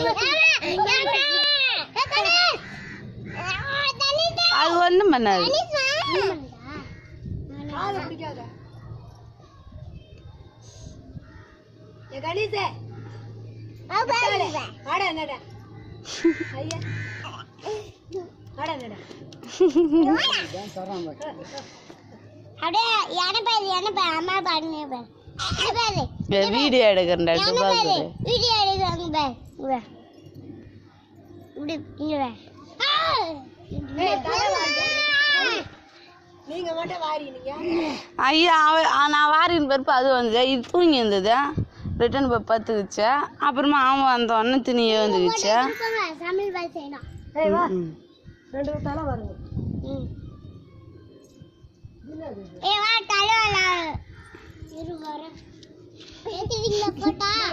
அது ஒண்ணும் பண்ணாது காதை பிடிக்காத ஏ கணேசே ஆட நட ஐயா ஆட நட அப்படியே எனப்பாரு எனப்பாரு அம்மா பாருங்க பாரு எனப்பாரு வீடியோ எடுக்கிறேன் பாக்குது வீடியோ எடுக்கிறாங்க பாரு இங்க பாரு. இப்படி இங்க பாரு. ஆ! ஏய், தலை வாருங்க. நீங்க மட்டும் வாரி நீங்க ஐயா அவ ஆ, நான் வாரின் பிறப்பு அது வந்தது இது தூங்கி இருந்தது ரிட்டர்ன் போய் பத்துக்குச்சு அப்புறமா அவன் வந்த உடனே துணியே வந்துக்குச்சு கொடுப்பாங்க, சமையல் வேலை செய்யணும் ஏய் வா ம். ரெண்டு தலை வருங்க ம். ஏய் வா தலை வரலாம் இரு வரேன் பேசுவீங்களா போட்டா